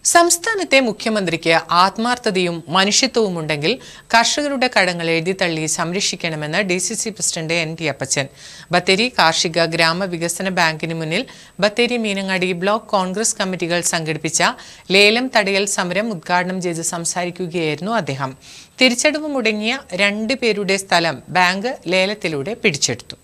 സംസ്ഥാനത്തെ മുഖ്യമന്ത്രിക്ക് ആത്മാർത്ഥതയും മനുഷ്യത്വവും ഉണ്ടെങ്കിൽ കർഷകരുടെ കടങ്ങൾ എഴുതിത്തള്ളി സംരക്ഷിക്കണമെന്ന് D C C president N T Appachan Bathery കാർഷിക ഗ്രാമവികസന ബാങ്കിന് മുന്നിൽ ബത്തേരി മീനങ്ങാടി ബ്ലോക്ക് കോൺഗ്രസ് കമ്മിറ്റികൾ സംഘടിപ്പിച്ച ലേലം തടയൽ സമരം ഉദ്ഘാടനം ചെയ്ത് സംസാരിക്കുകയായിരുന്നു അദ്ദേഹം തിരിച്ചടവ് മുടങ്ങിയ രണ്ട് പേരുടെ സ്ഥലം ബാങ്ക് ലേലത്തിലൂടെ പിടിച്ചെടുത്തു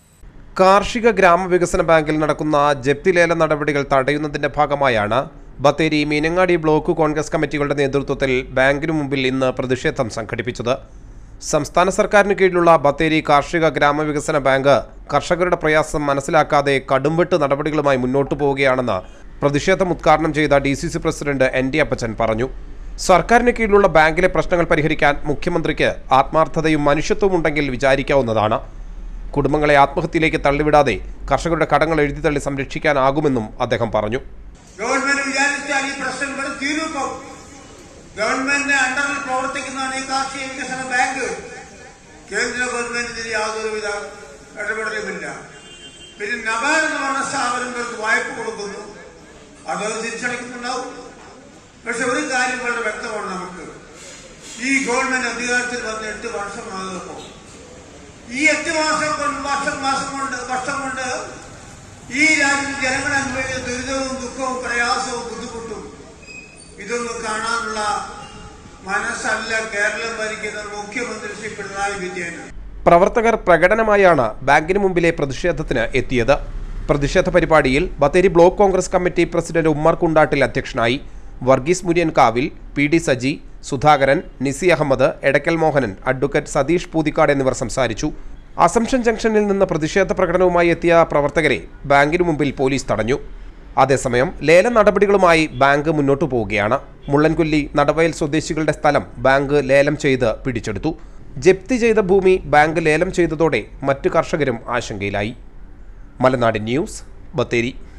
കാർഷിക ഗ്രാമവികസന ബാങ്കിൽ നടക്കുന്ന ജപ്തി ലേല നടപടികൾ തടയുന്നതിന്റെ ഭാഗമായാണ് ബത്തേരി മീനങ്ങാടി ബ്ലോക്ക് കോൺഗ്രസ് കമ്മിറ്റികളുടെ നേതൃത്വത്തിൽ ബാങ്കിനു മുമ്പിൽ ഇന്ന് പ്രതിഷേധം സംഘടിപ്പിച്ചത് സംസ്ഥാന സർക്കാരിന് കീഴിലുള്ള ബത്തേരി കാർഷിക ഗ്രാമവികസന ബാങ്ക് കർഷകരുടെ പ്രയാസം മനസ്സിലാക്കാതെ കടുംവെട്ട് നടപടികളുമായി മുന്നോട്ടു പോവുകയാണെന്ന് പ്രതിഷേധം ഉദ്ഘാടനം ചെയ്ത D C C president N D Appachan പറഞ്ഞു സർക്കാരിന് കീഴിലുള്ള ബാങ്കിലെ പ്രശ്നങ്ങൾ പരിഹരിക്കാൻ മുഖ്യമന്ത്രിക്ക് ആത്മാർത്ഥതയും മനുഷ്യത്വവും ഉണ്ടെങ്കിൽ വിചാരിക്കാവുന്നതാണ് കുടുംബങ്ങളെ ആത്മഹത്യയിലേക്ക് തള്ളിവിടാതെ കർഷകരുടെ കടങ്ങൾ എഴുതിത്തള്ളി സംരക്ഷിക്കാനാകുമെന്നും അദ്ദേഹം പറഞ്ഞു ഗവൺമെന്റ് വിചാരിച്ചാൽ ഈ പ്രശ്നം ഇവിടെ തീരുപ്പം ഗവൺമെന്റിന്റെ അണ്ടറിൽ പ്രവർത്തിക്കുന്നതാണ് ഈ കാർഷിക വികസന ബാങ്ക് കേന്ദ്ര ഗവൺമെന്റിന് യാതൊരുവിധ ഇടപെടലുമില്ല പിന്നെ നബാഡ് എന്ന് പറഞ്ഞ സ്ഥാപനങ്ങൾക്ക് വായ്പ കൊടുക്കുന്നു അത് തിരിച്ചടയ്ക്കുന്നുണ്ടാവും പക്ഷെ ഒരു കാര്യം വളരെ വ്യക്തമാണ് നമുക്ക് ഈ ഗവൺമെന്റ് അധികാരത്തിൽ വന്ന് എട്ട് വർഷമാകുമ്പോൾ ഈ എട്ട് മാസം കൊണ്ട് വർഷം മാസം കൊണ്ട് വർഷം കൊണ്ട് ഈ രാജ്യത്ത് ജനങ്ങൾ അനുഭവിക്കുന്ന ദുരിതവും ദുഃഖവും പ്രയാസവും ബുദ്ധിമുട്ടും ഇതൊന്നും കാണാനുള്ള മനസ്സല്ല കേരളം ഭരിക്കുന്ന മുഖ്യമന്ത്രി ശ്രീ പിണറായി വിജയന് പ്രവർത്തകർ പ്രകടനമായാണ് ബാങ്കിന് മുമ്പിലെ പ്രതിഷേധത്തിന് എത്തിയത് പ്രതിഷേധ പരിപാടിയിൽ Bathery block Congress committee president Ummer Kundattil അധ്യക്ഷനായി Varghese Muriyankavil P D Saji Sudhakaran Nisi Ahammed Edakkal Mohanan advocate Satheesh Poothikkad എന്നിവർ സംസാരിച്ചു അസംഷൻ ജംഗ്ഷനിൽ നിന്ന് പ്രതിഷേധ പ്രകടനവുമായി എത്തിയ പ്രവർത്തകരെ ബാങ്കിനു മുമ്പിൽ പോലീസ് തടഞ്ഞു അതേസമയം ലേല നടപടികളുമായി ബാങ്ക് മുന്നോട്ടു പോവുകയാണ് മുള്ളൻകൊല്ലി നടവയൽ സ്വദേശികളുടെ സ്ഥലം ബാങ്ക് ലേലം ചെയ്ത് പിടിച്ചെടുത്തു ജപ്തി ചെയ്ത ഭൂമി ബാങ്ക് ലേലം ചെയ്തതോടെ മറ്റു കർഷകരും ആശങ്കയിലായി മലനാട് ന്യൂസ് ബത്തേരി